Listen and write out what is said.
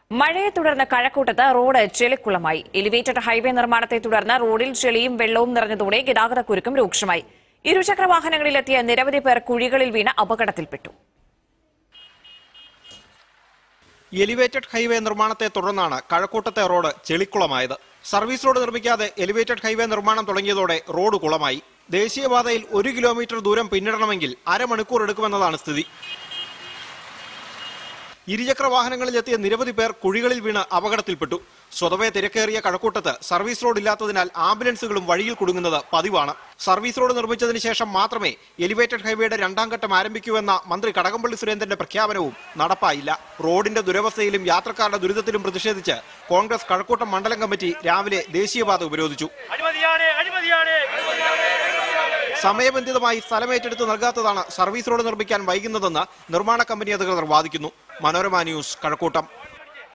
മഴയെ തുടർന്ന് കഴക്കൂട്ടത്ത് റോഡ് ചെളിക്കുളമായി എലിവേറ്റഡ് ഹൈവേ നിർമ്മാണത്തെ തുടർന്ന് റോഡിൽ ചെളിയും വെള്ളവും നിറഞ്ഞതോടെ ഗതാഗതക്കുരുക്കും രൂക്ഷമായി ഇരുചക്ര വാഹനങ്ങളിലെത്തിയ നിരവധി പേർ കുഴികളിൽ വീണ് അപകടത്തിൽപ്പെട്ടു എലിവേറ്റഡ് ഹൈവേ നിർമ്മാണത്തെ തുടർന്നാണ് കഴക്കൂട്ടത്തെ റോഡ് ചെളിക്കുളമായത് സർവീസ് റോഡ് നിർമ്മിക്കാതെ എലിവേറ്റഡ് ഹൈവേ നിർമ്മാണം തുടങ്ങിയതോടെ റോഡ് കുളമായി ദേശീയപാതയിൽ ഒരു കിലോമീറ്റർ ദൂരം പിന്നിടണമെങ്കിൽ അരമണിക്കൂർ എടുക്കുമെന്നതാണ് സ്ഥിതി ഇരുചക്ര വാഹനങ്ങളിലെത്തിയ നിരവധി പേർ കുഴികളിൽ വീണ് അപകടത്തിൽപ്പെട്ടു സ്വതവേ തിരക്കേറിയ കഴക്കൂട്ടത്ത് സർവീസ് റോഡ് ഇല്ലാത്തതിനാൽ ആംബുലൻസുകളും വഴിയിൽ കുടുങ്ങുന്നത് പതിവാണ് സർവീസ് റോഡ് നിർമ്മിച്ചതിന് ശേഷം മാത്രമേ എലിവേറ്റഡ് ഹൈവേയുടെ രണ്ടാം ഘട്ടം ആരംഭിക്കൂവെന്ന മന്ത്രി കടകംപള്ളി സുരേന്ദ്രന്റെ പ്രഖ്യാപനവും നടപ്പായില്ല റോഡിന്റെ ദുരവസ്ഥയിലും യാത്രക്കാരുടെ ദുരിതത്തിലും പ്രതിഷേധിച്ച് കോൺഗ്രസ് കഴക്കൂട്ടം മണ്ഡലം കമ്മിറ്റി രാവിലെ ദേശീയപാത ഉപരോധിച്ചു അഴിമതിയാണ് അഴിമതിയാണ് സമയബന്ധിതമായി സ്ഥലമേറ്റെടുത്ത് നൽകാത്തതാണ് സർവീസ് റോഡ് നിർമ്മിക്കാൻ വൈകുന്നതെന്ന് നിർമ്മാണ കമ്പനി അധികൃതർ വാദിക്കുന്നു മനോരമ ന്യൂസ് കഴക്കൂട്ടം